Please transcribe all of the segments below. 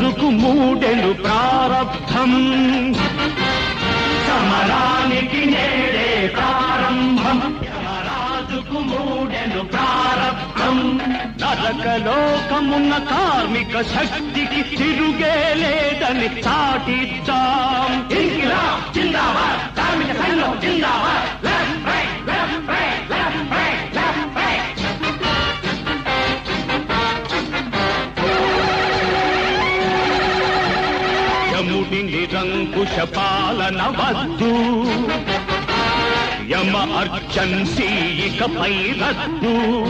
యమరాజుకు మూడెను ప్రారబ్ధం సమరానికి నేడే ప్రారంభం యమరాజుకు మూడెను ప్రారబ్ధం నరకలోకమున్న కార్మిక శక్తికి తిరుగే లేదని చాటిద్దాం ఇంకిలాబ్ జిందాబాద్ కార్మిక సంఘం జిందాబాద్ left right left right left right left right యముడి నిరంకుశ పాలన వద్దు యమ అర్జన్సీ ఇకపై రద్దు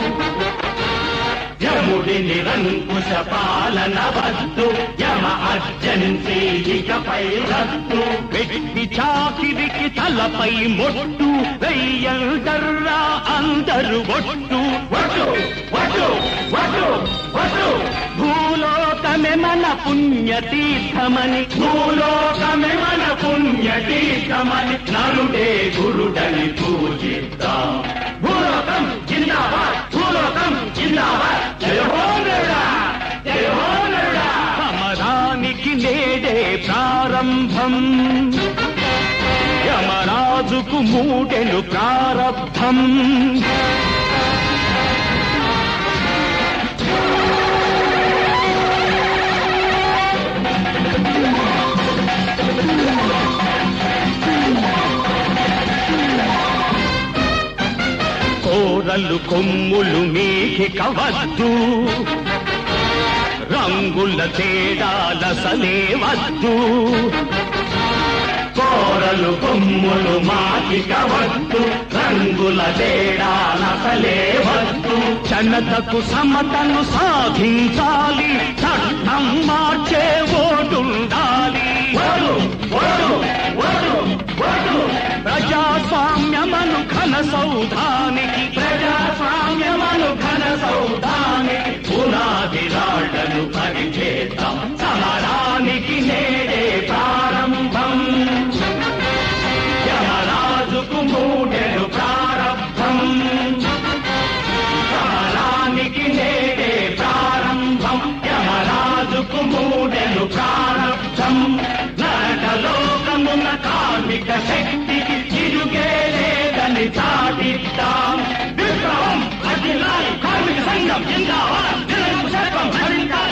యముడి నిరంకుశ పాలన వద్దు యమ అర్జన్సీ ఇకపై రద్దు వెట్టి చాకిరికి తలపై మొట్టు వెయ్యందర్రా అందరు ఒట్టు ఒట్టు ఒట్టు ఒట్టు ఒట్టు భూలోకమే మన పుణ్యతీర్థమని భూలోకమే మన పుణ్యతీర్థమని నరుడే గురుడని పూజిద్దాం భూలోకం జిందాబాద్ భూలోకం జిందాబాద్ జయ హో నరుడా జయ హో నరుడా సమరానికి నేడే ప్రారంభం యమరాజుకు మూడెను ప్రారబ్ధం కోరలు కొమ్ములు మీకి కవద్దు రంగుల తేడాలసలే వద్దు కోరలు కొమ్ములు మాకి కవద్దు రంగుల తేడాలసలే వద్దు జనతకు సమతను సాధించాలి చట్టం మార్చే ఓటుండాలి ఓడు ఓడు ఓడు ఓడు ప్రజాస్వామ్యమను ఘన సౌధానికి ప్రజాస్వామ్యమను ఘన సౌధానికి పునాది రాళ్లను పరిచేద్దాం సమరానికి నేడే ప్రారంభం యమరాజుకు మూడెను ప్రారంభం సమరానికి నేడే ప్రారంభం యమరాజుకు మూడెను ప్రారంభం నరకలోకమున కార్మిక శక్తికి తిరుగే లేదని చాటిద్దాం విప్లవం అఖిలాలి కార్మిక సంఘం జిందాబాద్ నిరంకుశత్వం భరించాలి